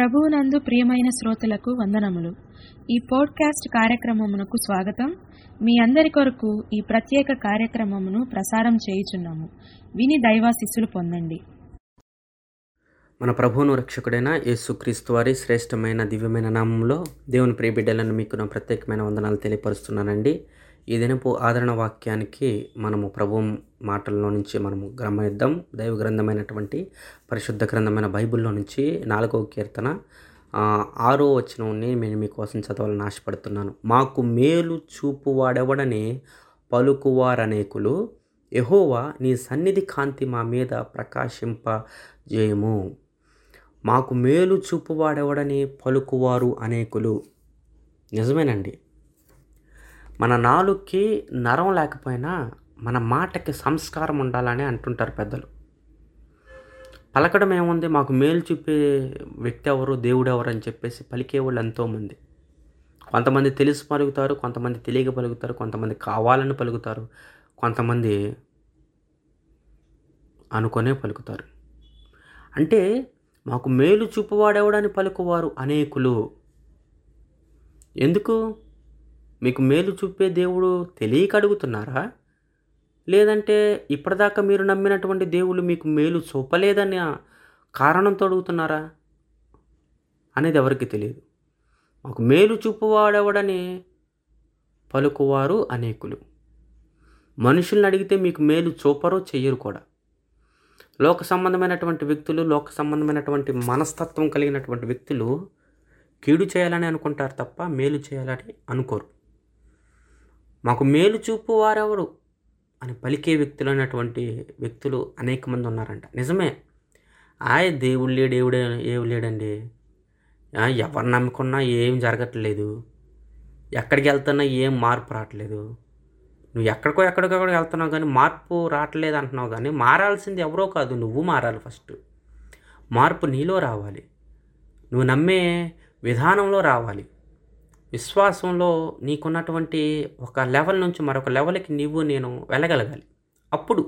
ప్రభువునందు ప్రియమైన శ్రోతలకు వందనములు ఈ పోడ్కాస్ట్ కార్యక్రమమునకు స్వాగతం మీ అందరి కొరకు ఈ ప్రత్యేక కార్యక్రమమును ప్రసారం చేయుచున్నాము విని దైవాశిస్సులు పొందండి మన ప్రభువును రక్షకుడైన యేసుక్రీస్తు వారి శ్రేష్టమైన దివ్యమైన నామంలో దేవుని ప్రియ బిడ్డలను మీకు నా ప్రత్యేకమైన వందనాలు తెలియపరుస్తున్నానండి ఈ దినపు ఆదరణ వాక్యానికి మనము ప్రభు మాటల్లో నుంచి మనము గమనిద్దాం దైవ గ్రంథమైనటువంటి పరిశుద్ధ గ్రంథమైన బైబిల్లో నుంచి నాలుగవ కీర్తన ఆ, ఆరో వచనం నేను మీకోసం చదవాలని ఆశపడుతున్నాను మాకు మేలు చూపువాడెవడని పలుకువారనేకులు యెహోవా నీ సన్నిధి కాంతి మా మీద ప్రకాశింపజేయము మాకు మేలు చూపువాడెవడని పలుకువారు అనేకులు నిజమేనండి మన నాలుగుకి నరం లేకపోయినా మన మాటకి సంస్కారం ఉండాలని అంటుంటారు పెద్దలు పలకడం ఏముంది మాకు మేలు చూపే వ్యక్తి ఎవరు దేవుడు ఎవరు అని చెప్పేసి పలికేవాళ్ళు ఎంతోమంది కొంతమంది తెలిసి పలుకుతారు కొంతమంది తెలియక పలుకుతారు కొంతమంది కావాలని పలుకుతారు కొంతమంది అనుకొనే పలుకుతారు అంటే మాకు మేలు చూపువాడెవడని పలుకువారు అనేకులు ఎందుకు మీకు మేలు చూపే దేవుడు తెలియక అడుగుతున్నారా లేదంటే ఇప్పటిదాకా మీరు నమ్మినటువంటి దేవుళ్ళు మీకు మేలు చూపలేదని కారణంతో అడుగుతున్నారా అనేది ఎవరికి తెలియదు మాకు మేలు చూపువాడెవడని పలుకువారు అనేకులు మనుషుల్ని అడిగితే మీకు మేలు చూపరు చెయ్యరు కూడా లోక సంబంధమైనటువంటి వ్యక్తులు లోక సంబంధమైనటువంటి మనస్తత్వం కలిగినటువంటి వ్యక్తులు కీడు చేయాలని అనుకుంటారు తప్ప మేలు చేయాలని అనుకోరు మాకు మేలు చూపు వారెవరు అని పలికే వ్యక్తులు అనేటువంటి వ్యక్తులు అనేక మంది ఉన్నారంట నిజమే ఆయ దేవుడు లేడు దేవుడే ఏమి లేడండి ఆ, ఎవరు నమ్ముకున్నా ఏం జరగట్లేదు ఎక్కడికి వెళ్తున్నా ఏం మార్పు రావట్లేదు నువ్వు ఎక్కడికో ఎక్కడికో వెళ్తున్నావు కానీ మార్పు రావట్లేదు అంటున్నావు కానీ మారాల్సింది ఎవరో కాదు నువ్వు మారాలి ఫస్ట్ మార్పు నీలో రావాలి నువ్వు నమ్మే విధానంలో రావాలి విశ్వాసంలో నీకున్నటువంటి ఒక లెవెల్ నుంచి మరొక లెవెల్కి నీవు నేను వెళ్ళగలగాలి అప్పుడు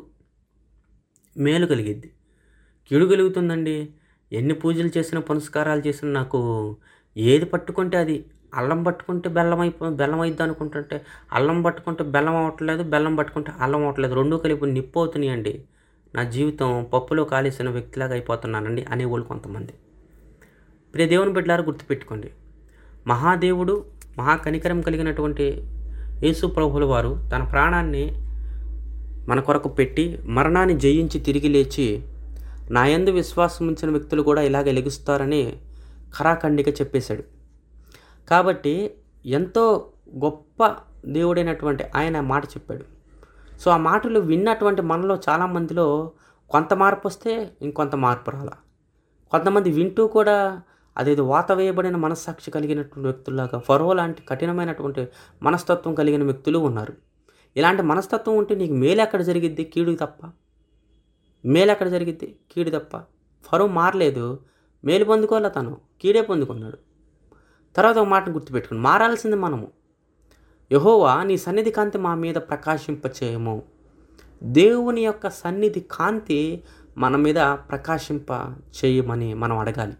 మేలు కలిగిద్ది కీడు కలుగుతుందండి ఎన్ని పూజలు చేసినా పునస్కారాలు చేసినా నాకు ఏది పట్టుకుంటే అది అల్లం పట్టుకుంటే బెల్లం అయిపో బెల్లం అయిద్ది అనుకుంటుంటే అల్లం పట్టుకుంటే బెల్లం అవ్వట్లేదు బెల్లం పట్టుకుంటే అల్లం అవ్వట్లేదు రెండు కలిపి నిప్పు అవుతున్నాయండి నా జీవితం పప్పులో కాలేసిన వ్యక్తిలాగా అయిపోతున్నానండి అనేవాళ్ళు కొంతమంది ప్రియ దేవుని బిడ్డలారా గుర్తుపెట్టుకోండి మహాదేవుడు మహాకనికరం కలిగినటువంటి యేసు ప్రభుల వారు తన ప్రాణాన్ని మన కొరకు పెట్టి మరణాన్ని జయించి తిరిగి లేచి నా యందు విశ్వాసం ఉంచిన వ్యక్తులు కూడా ఇలాగ ఎలుగుస్తారని ఖరాఖండిగా చెప్పేశాడు కాబట్టి ఎంతో గొప్ప దేవుడైనటువంటి ఆయన మాట చెప్పాడు సో ఆ మాటలు విన్నటువంటి మనలో చాలామందిలో కొంత మార్పు వస్తే ఇంకొంత మార్పు రాలా కొంతమంది వింటూ కూడా అదేదో వాత వేయబడిన మనస్సాక్షి కలిగినటువంటి వ్యక్తుల్లాగా ఫరో లాంటి కఠినమైనటువంటి మనస్తత్వం కలిగిన వ్యక్తులు ఉన్నారు ఇలాంటి మనస్తత్వం ఉంటే నీకు మేలు ఎక్కడ జరిగిద్ది కీడు తప్ప మేలు ఎక్కడ జరిగిద్ది కీడు తప్ప ఫరో మారలేదు మేలు పొందుకోలే తను కీడే పొందుకున్నాడు తర్వాత ఒక మాటను గుర్తుపెట్టుకుని మారాల్సింది మనము యహోవా నీ సన్నిధి కాంతి మా మీద ప్రకాశింపచేయము దేవుని యొక్క సన్నిధి కాంతి మన మీద ప్రకాశింప చేయమని మనం అడగాలి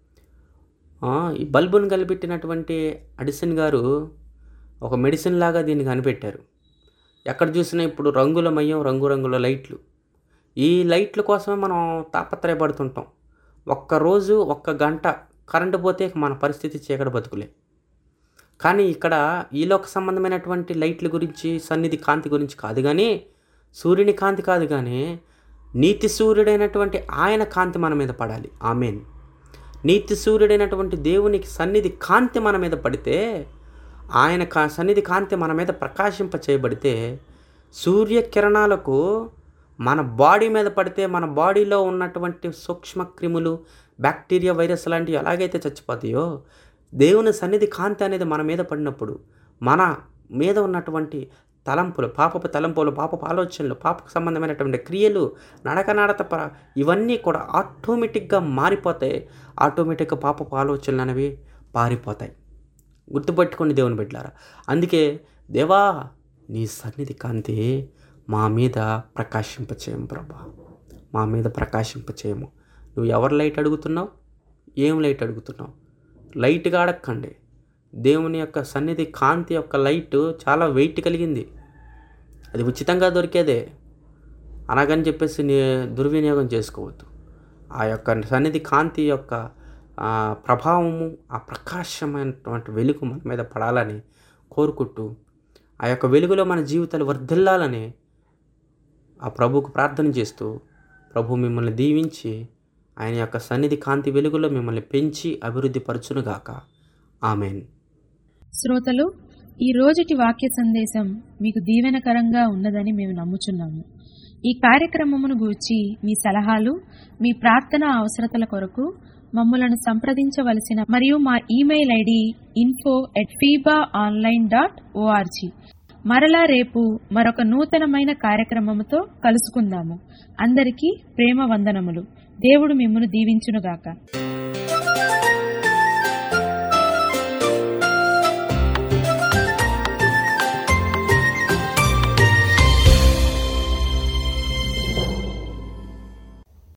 ఆ, ఈ బల్బును కనిపెట్టినటువంటి అడిసన్ గారు ఒక మెడిసిన్ లాగా దీన్ని కనిపెట్టారు ఎక్కడ చూసినా ఇప్పుడు రంగులమయం రంగురంగుల లైట్లు ఈ లైట్ల కోసమే మనం తాపత్రయపడుతుంటాం ఒక్కరోజు ఒక్క గంట కరెంటు పోతే ఇక మన పరిస్థితి చీకటి బతుకులే కానీ ఇక్కడ ఈలోక సంబంధమైనటువంటి లైట్ల గురించి సన్నిధి కాంతి గురించి కాదు కానీ సూర్యుని కాంతి కాదు కానీ నీతి సూర్యుడైనటువంటి ఆయన కాంతి మన మీద పడాలి ఆమెన్ నీతి సూర్యుడైనటువంటి దేవునికి సన్నిధి కాంతి మన మీద పడితే ఆయన కా సన్నిధి కాంతి మన మీద ప్రకాశింప చేయబడితే సూర్యకిరణాలకు మన బాడీ మీద పడితే మన బాడీలో ఉన్నటువంటి సూక్ష్మ క్రిములు బ్యాక్టీరియా వైరస్ లాంటివి ఎలాగైతే చచ్చిపోతాయో దేవుని సన్నిధి కాంతి అనేది మన మీద పడినప్పుడు మన మీద ఉన్నటువంటి తలంపులు పాపపు తలంపులు పాపపు ఆలోచనలు పాపకు సంబంధమైనటువంటి క్రియలు నడక నడత పర ఇవన్నీ కూడా ఆటోమేటిక్గా మారిపోతాయి ఆటోమేటిక్గా పాపపు ఆలోచనలు అనేవి పారిపోతాయి గుర్తుపెట్టుకోండి దేవుని బిడ్డలారా అందుకే దేవా నీ సన్నిధి కాంతి మా మీద ప్రకాశింపచేయం ప్రభా మా మీద ప్రకాశింపచేయము నువ్వు ఎవరి లైట్ అడుగుతున్నావు ఏం లైట్ అడుగుతున్నావు లైట్గా అడగండి దేవుని యొక్క సన్నిధి కాంతి యొక్క లైట్ చాలా వెయిట్ కలిగింది అది ఉచితంగా దొరికేదే అనగని చెప్పేసి నీ దుర్వినియోగం చేసుకోవద్దు ఆ యొక్క సన్నిధి కాంతి యొక్క ఆ, ప్రభావము ఆ ప్రకాశమైనటువంటి వెలుగు మన మీద పడాలని కోరుకుంటూ ఆ యొక్క వెలుగులో మన జీవితాలు వర్ధిల్లాలని ఆ ప్రభువుకు ప్రార్థన చేస్తూ ప్రభు మిమ్మల్ని దీవించి ఆయన యొక్క సన్నిధి కాంతి వెలుగులో మిమ్మల్ని పెంచి అభివృద్ధి పరచునుగాక ఆమెన్ శ్రోతలు ఈ రోజుటి వాక్య సందేశం మీకు దీవెనకరంగా ఉన్నదని మేము నమ్ముచున్నాము ఈ కార్యక్రమమును గూర్చి మీ సలహాలు మీ ప్రార్థన అవసరతల కొరకు మమ్మలను సంప్రదించవలసిన మరియు మా email ID info at fiba online dot O R G మరలా రేపు మరొక నూతనమైన కార్యక్రమముతో కలుసుకుందాము అందరికీ ప్రేమ వందనములు దేవుడు మిమ్మను దీవించునుగాక